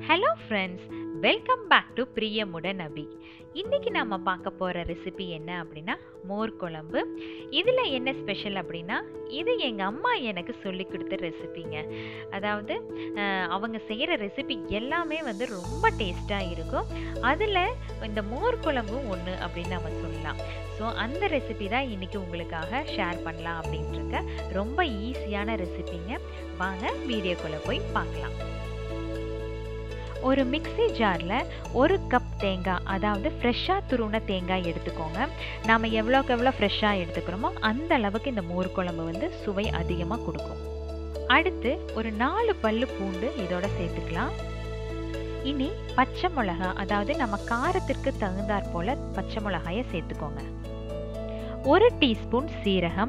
hello friends welcome back to Priyamudan Abhi இன்றைக்கி நாம் பார்க்க போகிற ரெசிபி என்ன அப்படின்னா மோர் குழம்பு இதில் என்ன ஸ்பெஷல் அப்படின்னா இது எங்கள் அம்மா எனக்கு சொல்லி கொடுத்த ரெசிபிங்க அதாவது அஹ், அவங்க செய்கிற ரெசிபி எல்லாமே வந்து ரொம்ப டேஸ்ட்டாக இருக்கும் அதில் இந்த மோர் குழம்பும் ஒன்று அப்படின்னு நம்ம சொல்லலாம் ஸோ அந்த ரெசிபி தான் இன்றைக்கி உங்களுக்காக ஷேர் பண்ணலாம் அப்படின்ட்டுருக்க ரொம்ப ஈஸியான ரெசிபிங்க வாங்க வீடியோக்குள்ளே போய் பார்க்கலாம் ஒரு மிக்ஸி ஜாரில் ஒரு கப் தேங்காய் அதாவது ஃப்ரெஷ்ஷாக துருவின தேங்காய் எடுத்துக்கோங்க நாம் எவ்வளோக்கு எவ்வளோ ஃப்ரெஷ்ஷாக எடுத்துக்கிறோமோ அந்த அளவுக்கு இந்த மோர் குழம்பு வந்து சுவை அதிகமாக கொடுக்கும் அடுத்து ஒரு நாலு பல்லு பூண்டு இதோட சேர்த்துக்கலாம் இனி பச்சை மிளகா அதாவது நம்ம காரத்திற்கு தகுந்தாற் போல பச்சை மிளகாயை சேர்த்துக்கோங்க ஒரு டீஸ்பூன் சீரகம்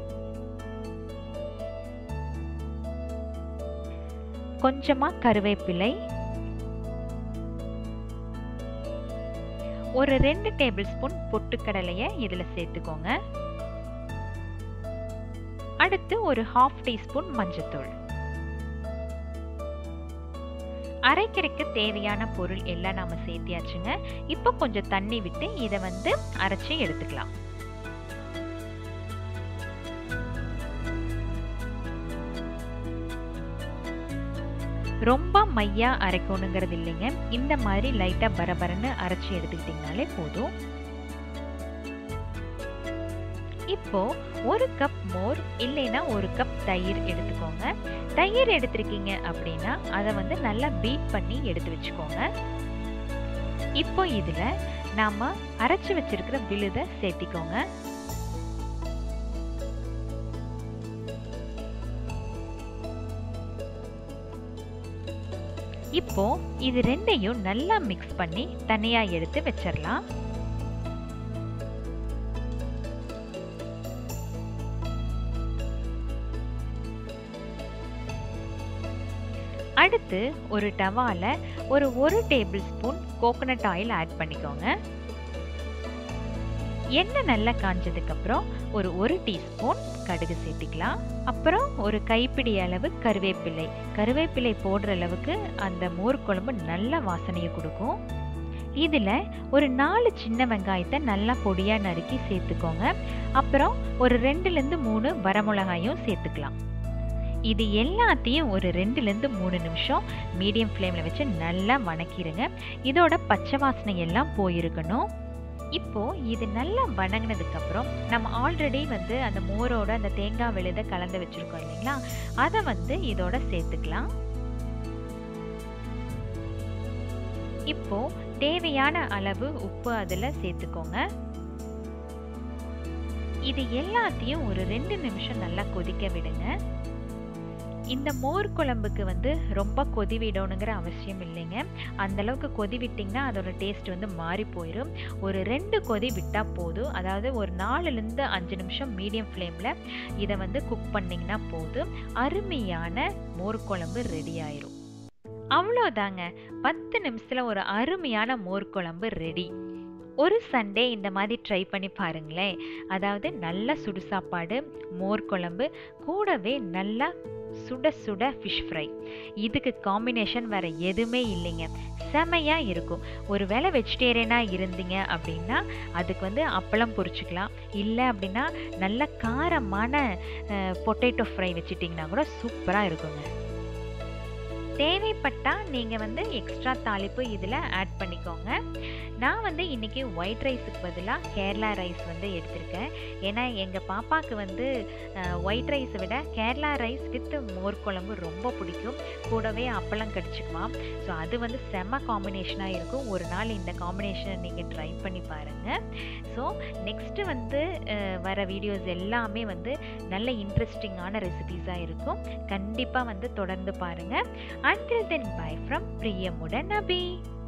கொஞ்சமாக கருவேப்பிலை ஒரு ரெண்டு டேபிள் ஸ்பூன் பொட்டுக்கடலையை இதில் சேர்த்துக்கோங்க அடுத்து ஒரு ஹாஃப் டீஸ்பூன் மஞ்சத்தூள் அரைக்கரைக்கு தேவையான பொருள் எல்லாம் நாம சேர்த்தியாச்சுங்க இப்போ கொஞ்சம் தண்ணி விட்டு இதை வந்து அரைச்சி எடுத்துக்கலாம் ரொம்ப மையா அரைக்கணுங்கிறது இல்லைங்க இந்த மாதிரி லைட்டா பரபரன்னு அரைச்சி எடுத்துக்கிட்டிங்கனாலே போதும் இப்போ ஒரு கப் மோர் இல்லைன்னா ஒரு கப் தயிர் எடுத்துக்கோங்க தயிர் எடுத்திருக்கீங்க அப்படின்னா அதை வந்து நல்லா பீட் பண்ணி எடுத்து வச்சுக்கோங்க இப்போ இதுல நாம அரைச்சு வச்சிருக்கிற விழுதை சேர்த்திக்கோங்க இப்போ இது ரெண்டையும் நல்லா மிக்ஸ் பண்ணி தனியா எடுத்து வச்சிடலாம் அடுத்து ஒரு டவால ஒரு ஒரு table spoon coconut oil add பண்ணிக்கோங்க எண்ணெய் நல்லா காஞ்சதுக்கு அப்புறம் ஒரு ஒரு டீஸ்பூன் கடுகு சேர்த்திக்கலாம் அப்புறம் ஒரு கைப்பிடி அளவு கருவேப்பிலை கருவேப்பிலை போடுற அளவுக்கு அந்த மோர் குழம்பு நல்ல வாசனையை கொடுக்கும் இதில் ஒரு நாலு சின்ன வெங்காயத்தை நல்லா பொடியாக நறுக்கி சேர்த்துக்கோங்க அப்புறம் ஒரு ரெண்டுலேருந்து மூணு வரமிளகாயும் சேர்த்துக்கலாம் இது எல்லாத்தையும் ஒரு ரெண்டுலேருந்து மூணு நிமிஷம் மீடியம் ஃப்ளேமில் வச்சு நல்லா வணக்கிடுங்க இதோட பச்சை வாசனை எல்லாம் போயிருக்கணும் இப்போ இது நல்லா வணங்கினதுக்கு அப்புறம் நம்ம ஆல்ரெடி வந்து அந்த மோரோட அந்த தேங்காய் விழுத கலந்து வச்சிருக்கோம் இல்லைங்களா அதை வந்து இதோட சேர்த்துக்கலாம் இப்போ தேவையான அளவு உப்பு அதில் சேர்த்துக்கோங்க இது எல்லாத்தையும் ஒரு ரெண்டு நிமிஷம் நல்லா கொதிக்க விடுங்க இந்த மோர் குழம்புக்கு வந்து ரொம்ப கொதி விடணுங்கிற அவசியம் இல்லைங்க அந்த அளவுக்கு கொதி விட்டிங்கன்னா அதோட டேஸ்ட் வந்து மாறி போயிடும் ஒரு ரெண்டு கொதி விட்டால் போதும் அதாவது ஒரு நாலுலேருந்து அஞ்சு நிமிஷம் மீடியம் ஃப்ளேமில் இதை வந்து குக் பண்ணிங்கன்னா போதும் அருமையான மோர் குழம்பு ரெடி ஆயிரும் அவ்வளோதாங்க பத்து நிமிஷத்தில் ஒரு அருமையான மோர் குழம்பு ரெடி ஒரு சண்டே இந்த மாதிரி ட்ரை பண்ணி பாருங்களேன் அதாவது நல்ல சுடு சாப்பாடு மோர் குழம்பு கூடவே நல்லா சுட சுட ஃபிஷ் ஃப்ரை இதுக்கு காம்பினேஷன் வேறு எதுவுமே இல்லைங்க செமையாக இருக்கும் ஒரு வேளை வெஜிடேரியனாக இருந்தீங்க அப்படின்னா அதுக்கு வந்து அப்பளம் பொரிச்சுக்கலாம் இல்லை அப்படின்னா நல்ல காரமான பொட்டேட்டோ ஃப்ரை வச்சுட்டிங்கன்னா கூட சூப்பராக இருக்குங்க தேவைப்பட்டால் நீங்கள் வந்து எக்ஸ்ட்ரா தாளிப்பு இதில் ஆட் பண்ணிக்கோங்க நான் வந்து இன்றைக்கி ஒயிட் ரைஸுக்கு பதிலாக கேரளா ரைஸ் வந்து எடுத்திருக்கேன் ஏன்னா எங்கள் பாப்பாவுக்கு வந்து ஒயிட் ரைஸை விட கேரளா ரைஸ் வித் மோர் குழம்பு ரொம்ப பிடிக்கும் கூடவே அப்பளம் கடிச்சிக்குவான் ஸோ அது வந்து செம்ம காம்பினேஷனாக இருக்கும் ஒரு நாள் இந்த காம்பினேஷனை நீங்கள் ட்ரை பண்ணி பாருங்கள் ஸோ நெக்ஸ்ட்டு வந்து அஹ், வர வீடியோஸ் எல்லாமே வந்து நல்ல இன்ட்ரெஸ்டிங்கான ரெசிபீஸாக இருக்கும் கண்டிப்பாக வந்து தொடர்ந்து பாருங்கள் அன்டில் தென் பை ஃப்ரம் பிரியமுடன் அபி